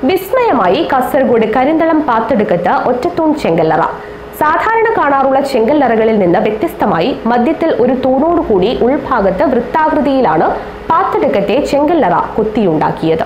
വിസ്മയമായി കാസർഗോഡ് കരിന്തളം പാത്തെടുക്കത്ത് ഒറ്റത്തൂൺ ചെങ്കല്ലറ സാധാരണ കാണാറുള്ള ചെങ്കല്ലറകളിൽ നിന്ന് വ്യത്യസ്തമായി മധ്യത്തിൽ ഒരു തൂണോടുകൂടി ഉൾഭാഗത്ത് വൃത്താകൃതിയിലാണ് പാത്തെടുക്കത്തെ ചെങ്കല്ലറ കൊത്തിയുണ്ടാക്കിയത്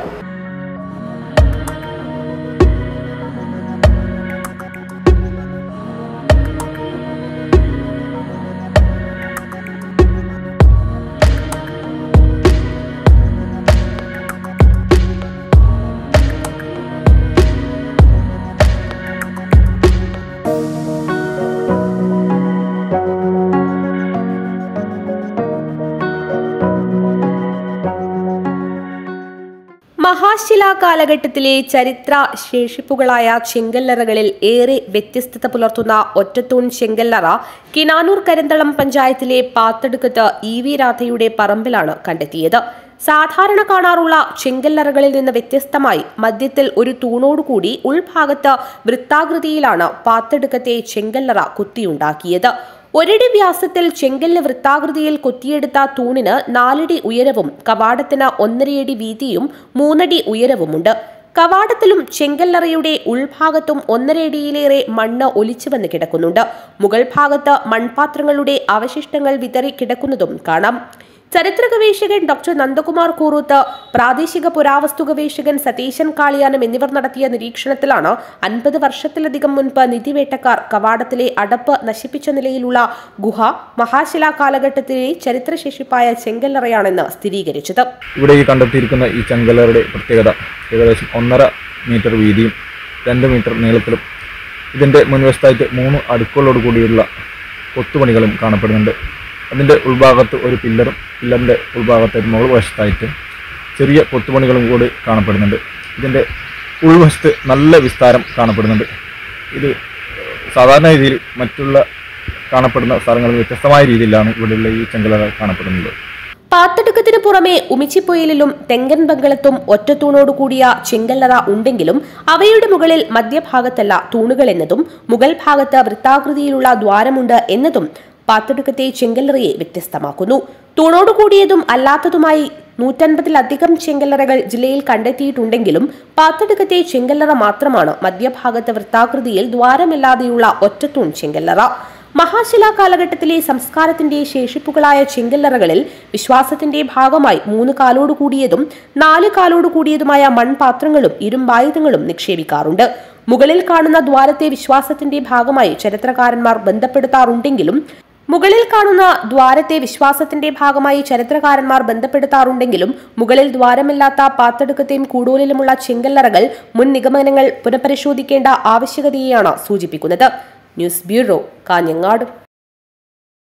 മഹാശിലാ കാലഘട്ടത്തിലെ ചരിത്ര ശേഷിപ്പുകളായ ചെങ്കല്ലറകളിൽ ഏറെ വ്യത്യസ്തത പുലർത്തുന്ന ഒറ്റത്തൂൺ ചെങ്കല്ലറ കിനാനൂർ കരിന്തളം പഞ്ചായത്തിലെ പാത്തടുക്കത്ത് ഇ വി രാധയുടെ പറമ്പിലാണ് കണ്ടെത്തിയത് സാധാരണ കാണാറുള്ള ചെങ്കല്ലറകളിൽ നിന്ന് വ്യത്യസ്തമായി മധ്യത്തിൽ ഒരു തൂണോടുകൂടി ഉൾഭാഗത്ത് വൃത്താകൃതിയിലാണ് പാത്തെടുക്കത്തെ ചെങ്കല്ലറ കുത്തിയുണ്ടാക്കിയത് ഒരടി വ്യാസത്തിൽ ചെങ്കല്ല് വൃത്താകൃതിയിൽ കൊത്തിയെടുത്ത തൂണിന് നാലടി ഉയരവും കവാടത്തിന് ഒന്നരയടി വീതിയും മൂന്നടി ഉയരവുമുണ്ട് കവാടത്തിലും ചെങ്കല്ലറയുടെ ഉൾഭാഗത്തും ഒന്നരയടിയിലേറെ മണ്ണ് ഒലിച്ചു വന്ന് കിടക്കുന്നുണ്ട് മുകൾ ഭാഗത്ത് മൺപാത്രങ്ങളുടെ അവശിഷ്ടങ്ങൾ വിതറി കിടക്കുന്നതും കാണാം ചരിത്ര ഗവേഷകൻ ഡോക്ടർ നന്ദകുമാർ കൂറൂത്ത് പ്രാദേശിക പുരാവസ്തു ഗവേഷകൻ സതീശൻ കാളിയാനം എന്നിവർ നടത്തിയ നിരീക്ഷണത്തിലാണ് അൻപത് വർഷത്തിലധികം മുൻപ് നിധിവേട്ടക്കാർ കവാടത്തിലെ അടപ്പ് നശിപ്പിച്ച നിലയിലുള്ള ഗുഹ മഹാശിലാ കാലഘട്ടത്തിലെ ചരിത്രശേഷിപ്പായ ചെങ്കല്ലറയാണെന്ന് സ്ഥിരീകരിച്ചത് ഇവിടെ ഈ കണ്ടെത്തിയിരിക്കുന്ന ഈ ചെങ്കലറുടെ പ്രത്യേകത ഏകദേശം ഒന്നര മീറ്റർ വീതിയും രണ്ട് മീറ്റർ നീളത്തിലും ഇതിൻ്റെ മുൻവശത്തായിട്ട് മൂന്ന് അടുക്കുകളോട് കൂടിയുള്ള കൊത്തുപണികളും കാണപ്പെടുന്നുണ്ട് അതിൻ്റെ ഉൾഭാഗത്ത് ഒരു പില്ലറും പില്ലറിൻ്റെ ഉൾഭാഗത്തായിട്ട് മുകൾ വശത്തായിട്ട് ചെറിയ കൊത്തുപണികളും കൂടി കാണപ്പെടുന്നുണ്ട് ഇതിൻ്റെ ഉൾവശത്ത് നല്ല വിസ്താരം കാണപ്പെടുന്നുണ്ട് ഇത് സാധാരണ രീതിയിൽ മറ്റുള്ള കാണപ്പെടുന്ന സ്ഥലങ്ങളിൽ വ്യത്യസ്തമായ രീതിയിലാണ് ഇവിടെയുള്ള ഈ ചെങ്കലറ കാണപ്പെടുന്നത് പാത്തടുക്കത്തിന് പുറമെ ഉമിച്ചിപ്പൊയിലിലും തെങ്കൻ ബംഗളത്തും ഒറ്റത്തൂണോട് കൂടിയ ചെങ്കല്ലറ ഉണ്ടെങ്കിലും അവയുടെ മുകളിൽ മധ്യഭാഗത്തല്ല തൂണുകൾ എന്നതും മുകൾ ഭാഗത്ത് വൃത്താകൃതിയിലുള്ള ദ്വാരമുണ്ട് എന്നതും പാത്തടുക്കത്തെ ചെങ്കല്ലറയെ വ്യത്യസ്തമാക്കുന്നു തൂണോട് കൂടിയതും അല്ലാത്തതുമായി നൂറ്റൻപതിലധികം ചെങ്കല്ലറകൾ ജില്ലയിൽ കണ്ടെത്തിയിട്ടുണ്ടെങ്കിലും പാത്തടുക്കത്തെ ചെങ്കല്ലറ മാത്രമാണ് മധ്യഭാഗത്ത് വൃത്താകൃതിയിൽ ദ്വാരമില്ലാതെയുള്ള ഒറ്റത്തൂൺ ചെങ്കല്ലറ മഹാശിലാ കാലഘട്ടത്തിലെ സംസ്കാരത്തിന്റെ ശേഷിപ്പുകളായ ചെങ്കല്ലറകളിൽ വിശ്വാസത്തിന്റെ ഭാഗമായി മൂന്ന് കാലോട് കൂടിയതും നാല് കാലോട് കൂടിയതുമായ മൺപാത്രങ്ങളും ഇരുമ്പായുധങ്ങളും നിക്ഷേപിക്കാറുണ്ട് മുകളിൽ കാണുന്ന ദ്വാരത്തെ വിശ്വാസത്തിന്റെ ഭാഗമായി ചരിത്രകാരന്മാർ ബന്ധപ്പെടുത്താറുണ്ടെങ്കിലും മുകളിൽ കാണുന്ന ദ്വാരത്തെ വിശ്വാസത്തിന്റെ ഭാഗമായി ചരിത്രകാരന്മാർ ബന്ധപ്പെടുത്താറുണ്ടെങ്കിലും മുകളിൽ ദ്വാരമില്ലാത്ത പാത്തെടുക്കത്തെയും കൂടോലിലുമുള്ള ചെങ്കല്ലറകൾ മുൻ നിഗമനങ്ങൾ പുനഃപരിശോധിക്കേണ്ട ആവശ്യകതയെയാണ് സൂചിപ്പിക്കുന്നത് ന്യൂസ് ബ്യൂറോ കാഞ്ഞങ്ങാട്